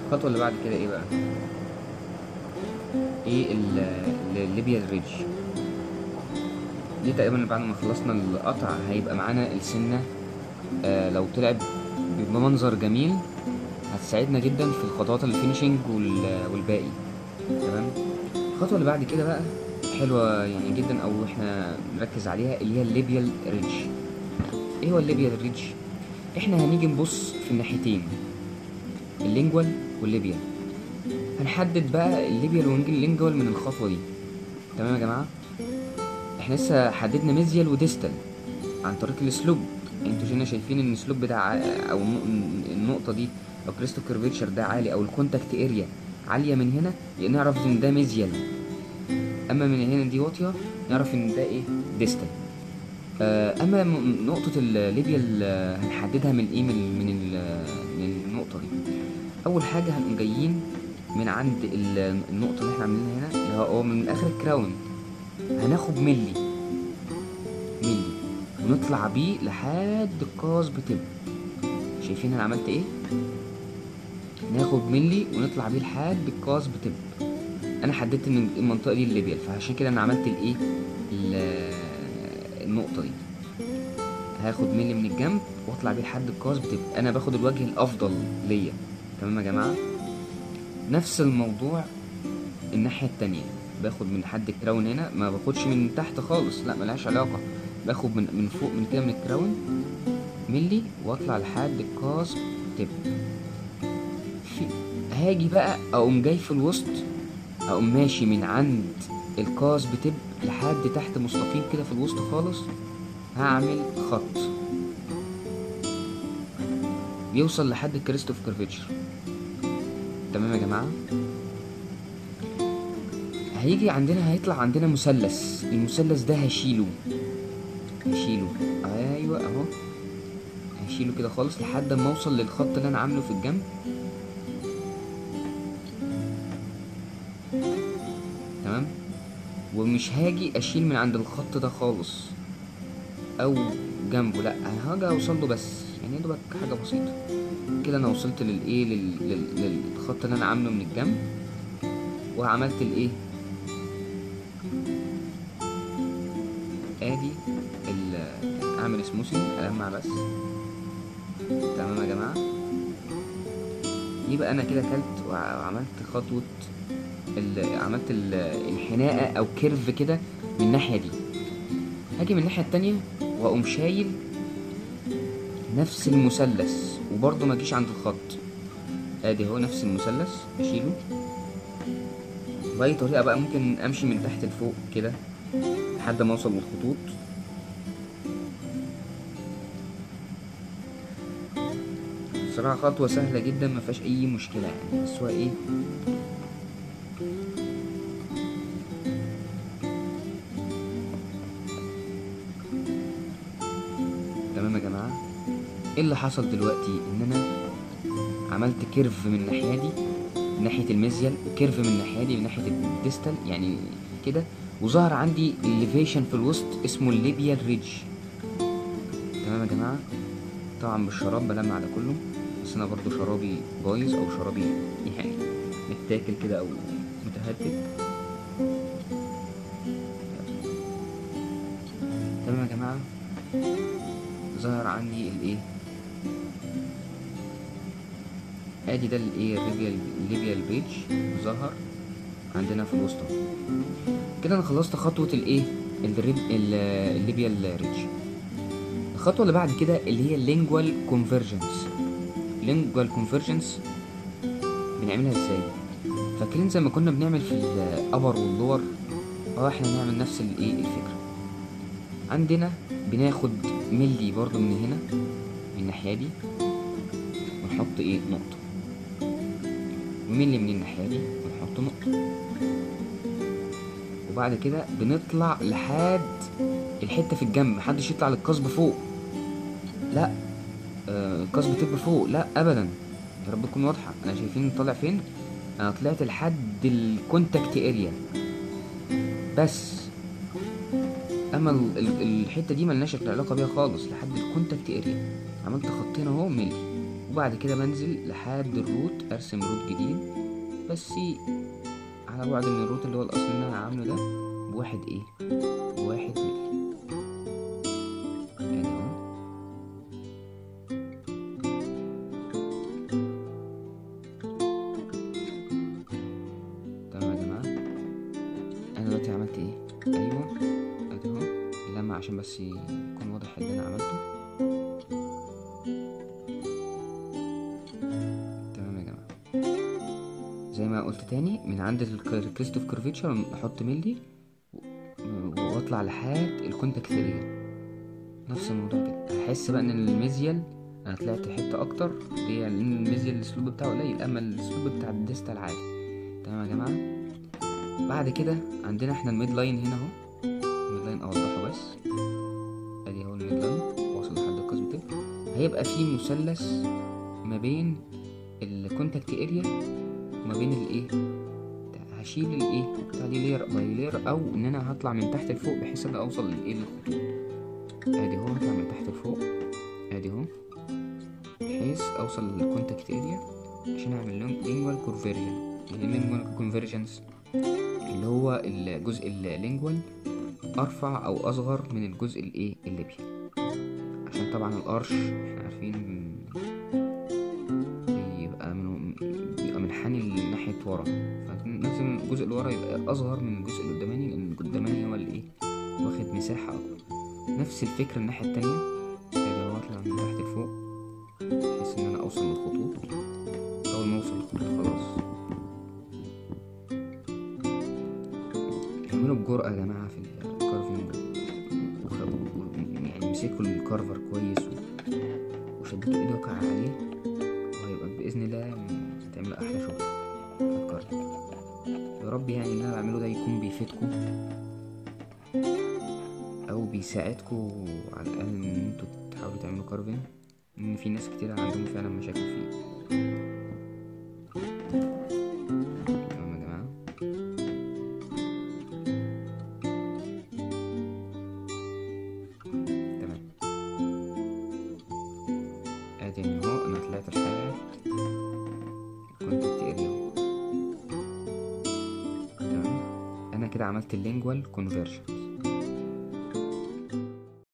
الخطوه اللي بعد كده ايه بقى ايه الليبيال ريدج دي تقريبا بعد ما خلصنا القطع هيبقى معانا السنه آه لو طلعت بمنظر جميل هتساعدنا جدا في الخطوات الفينيشنج وال- والباقي تمام الخطوه اللي بعد كده بقى حلوه يعني جدا او احنا نركز عليها اللي هي الليبيال ريدج ايه هو الليبيال ريدج احنا هنيجي نبص في الناحيتين اللينجوال والليبيال هنحدد بقى الليبيال واللينجوال من الخطوه دي تمام يا جماعه احنا لسه حددنا ميزيال وديستال عن طريق السلوب انتوا هنا شايفين ان السلوب بتاع ع- او النق- النقطه دي او كريستو كيرفيتشر ده عالي او الكونتاكت اريا عاليه من هنا يبقى نعرف ان ده ميزيال اما من هنا دي واطيه نعرف ان ده ايه ديستال آه، اما م- نقطه الليبيال آه، هنحددها من ايه من من ال- من النقطه دي اول حاجه هنقوم جايين من عند ال- النقطه اللي احنا عاملينها هنا اللي هو هو من اخر الكراون هناخد ملي ملي ونطلع بيه لحد القاص بتب شايفين انا عملت ايه ناخد ملي ونطلع بيه لحد القاص بتب انا حددت ان المنطقه دي الليبيال فعشان كده انا عملت الايه ال- النقطه دي هاخد ملي من الجنب واطلع بيه لحد القاص بتبقى انا باخد الوجه الافضل ليا تمام يا جماعه نفس الموضوع الناحيه التانية باخد من حد الكراون هنا ما باخدش من تحت خالص لا ملهاش علاقه باخد من من فوق من كده من الكراون ملي واطلع لحد القاص تب في هاجي بقى اقوم جاي في الوسط اقوم ماشي من عند القاص بتب لحد تحت مستقيم كده في الوسط خالص هعمل خط يوصل لحد الكريستوف كيرفيتشر تمام يا جماعه هيجي عندنا هيطلع عندنا مثلث المثلث ده هشيله هشيله ايوه اهو هشيله كده خالص لحد ما اوصل للخط اللي انا عامله في الجنب تمام ومش هاجي اشيل من عند الخط ده خالص او جنبه لا انا هاجي اوصل له بس يعني يا دوبك حاجه بسيطه كده انا وصلت للايه لل... لل... للخط اللي انا عامله من الجنب وعملت الايه ادي ال... اعمل سموثنج المع بس تمام يا جماعه يبقى انا كده كلت وعملت خطوه ال... عملت ال... الحناقه او كيرف كده من الناحيه دي هاجي من الناحيه التانية واقوم شايل نفس المثلث وبرضه ما اجيش عند الخط ادي هو نفس المثلث اشيله باي طريقه بقى ممكن امشي من تحت لفوق كده لحد ما اوصل للخطوط بصراحه خطوه سهله جدا ما فيهاش اي مشكله يعني بس هو ايه تمام يا جماعه ايه اللي حصل دلوقتي ان انا عملت كيرف من الناحيه دي من ناحيه الميزيال وكيرف من الناحيه دي من ناحيه الديستال يعني كده وظهر عندي الليفيشن في الوسط اسمه الليبيال ريدج تمام يا جماعه طبعا بالشراب بلمع على كله بس انا برضو شرابي بايظ او شرابي يعني متاكل كده او متهتك تمام يا جماعه ظهر عندي الايه ادي ده الايه الليبيال الليبيال بيج ظهر عندنا في الوسط اهو. كده انا خلصت خطوه الايه الريب ال- الليبيال ريدج الخطوه اللي بعد كده اللي هي اللينجوال كونفرجنس لينجوال كونفرجنس بنعملها ازاي فاكرين زي ما كنا بنعمل في الابر واللور اه احنا نعمل نفس الايه الفكره عندنا بناخد ملي برضو من هنا من الناحيه دي ونحط ايه نقطه وملي من الناحيه دي ونحط نقطه وبعد كده بنطلع لحد الحته في الجنب محدش يطلع للقصب فوق لا آه، القصب تبقى فوق لا ابدا يا رب تكون واضحه انا شايفين طالع فين انا طلعت لحد الكونتاكت اريا بس اما ال- ال- الحته دي ملناش علاقه بيها خالص لحد الكونتاكت اريا عملت خطين اهو ملي وبعد كده بنزل لحد الروت ارسم روت جديد بس على بعد من الروت اللي هو الاصل اللي انا عامله ده بواحد ايه بواحد ملي يعني اهو تمام يا جماعة انا دلوقتي عملت ايه ايوه ادي اهو لما عشان بس يكون واضح اللي انا عملته تمام يا جماعة زي ما قلت تاني من عند الكريست اوف كيرفيتشر احط ملي و- واطلع لحد الكونتاكت اريا نفس الموضوع كده هحس بقى ان الميزيال انا طلعت حته اكتر ليه لان الميزيال الاسلوب بتاعه قليل اما الاسلوب بتاع الديستال عالي تمام يا جماعه بعد كده عندنا احنا الميد لاين هنا اهو الميد لاين اوضحه بس ادي اهو الميد لاين واصل لحد القسم كده هيبقى في مثلث ما بين الكونتاكت اريا وما بين الايه هشيل الايه بتاع دي لير باي لير او ان انا هطلع من تحت لفوق بحيث ان اوصل للايه للخطوط ادي اهو هطلع من تحت لفوق ادي اهو بحيث اوصل للكونتاكت اريا عشان اعمل لهم لينجوال كونفرجن يعني لينجوال كونفرجنس اللي هو الجزء اللينجوال ارفع او اصغر من الجزء الايه الليبي عشان طبعا القرش احنا عارفين بيبقى من بيبقى منحني لناحية ورا فلازم الجزء اللي ورا يبقى أصغر من الجزء اللي قداماني لأن القداماني هو اللي إيه واخد مساحة أكبر نفس الفكرة الناحية التانية ادي اهو اطلع من تحت لفوق بحيث ان انا اوصل للخطوط اول ما اوصل للخطوط خلاص اعملوا بجرأة يا جماعة في الكارفينج وخدوا يعني مسكوا الكارفر كويس و- وشدتوا ايدك عليه وهيبقى بإذن الله تعملوا أحلى شغل في الكارفينج يا رب يعني اللي أنا بعمله ده يكون بيفيدكم او بيساعدكم على الاقل ان انتوا تحاولوا تعملوا كارفين ان في ناس كتير عندهم فعلا مشاكل فيه تمام يا جماعه تمام ادي ان اهو انا طلعت لحد الكونتاكت اريا اهو. تمام انا كده عملت اللينجوال كونفرجن